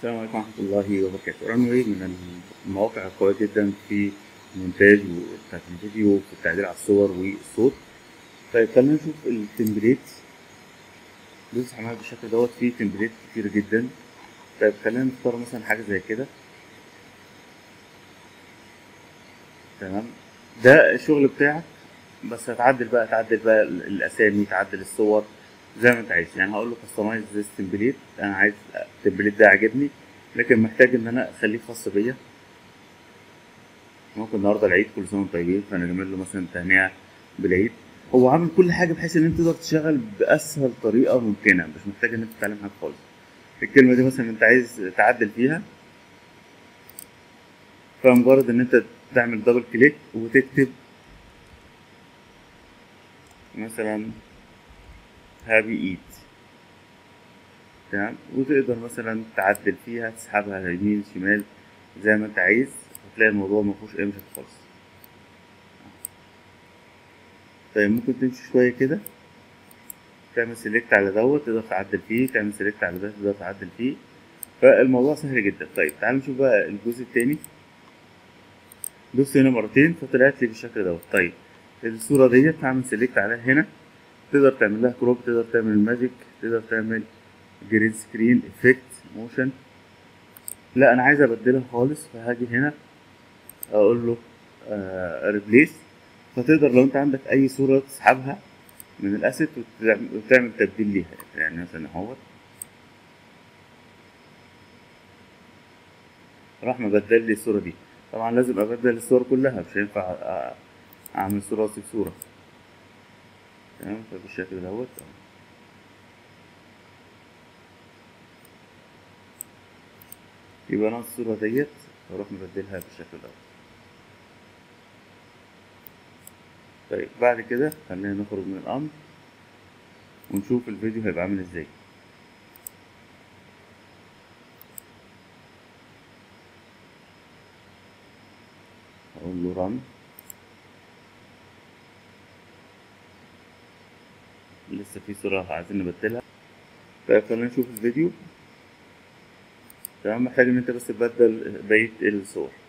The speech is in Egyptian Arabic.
السلام عليكم ورحمة الله وبركاته رانوي من المواقع القوية جدا في المونتاج بتاعت الفيديو في التعديل على الصور والصوت طيب خلينا نشوف التمبليت دوس عمال بالشكل دوت فيه تمبليت كتير جدا طيب خلينا نختار مثلا حاجة زي كده تمام ده الشغل بتاعك بس هتعدل بقى تعدل بقى الاسامي تعدل الصور زي ما انت عايز يعني هقول له كستمايز ذيس تمبليت انا عايز التمبليت ده عاجبني لكن محتاج ان انا اخليه خاص بيا ممكن النهارده العيد كل سنه وانتم طيبين فانا جامل له مثلا تهنئه بالعيد هو عامل كل حاجه بحيث ان انت تقدر تشتغل باسهل طريقه ممكنه مش محتاج ان انت تتعلم حاجه خالص الكلمه دي مثلا انت عايز تعدل فيها فمجرد ان انت تعمل دبل كليك وتكتب مثلا هابي ايت تمام وتقدر مثلا تعدل فيها تسحبها يمين شمال زي ما انت عايز هتلاقي الموضوع مفيهوش اي مشاكل خالص طيب ممكن تمشي شوية كده تعمل سيلكت على دوت تقدر تعدل فيه تعمل سيلكت على ده تقدر تعدل فيه فالموضوع سهل جدا طيب تعال نشوف بقى الجزء التاني دوست هنا مرتين فطلعت لي بالشكل دوت طيب الصورة ديت هعمل سيلكت عليها هنا تقدر تعمل لها كروب تقدر تعمل ماجيك تقدر تعمل جرين سكرين افكت موشن لا انا عايز ابدلها خالص فهاجي هنا اقول له ريبليس فتقدر لو انت عندك اي صوره تسحبها من الاسيت وتعمل تبديل ليها يعني مثلا اهوت راح مبدل لي الصوره دي طبعا لازم ابدل الصور كلها مش هينفع اعمل صوره واسيب صوره تمام فبالشكل دوت يبقى انا الصورة ديت اروح مبدلها بالشكل دوت طيب بعد كده خلينا نخرج من الامر ونشوف الفيديو هيبقى عامل ازاي اقول له رن لسه في صورة عايزين نبدلها طيب خلينا نشوف الفيديو تمام محتاج ان انت بس تبدل بقية الصور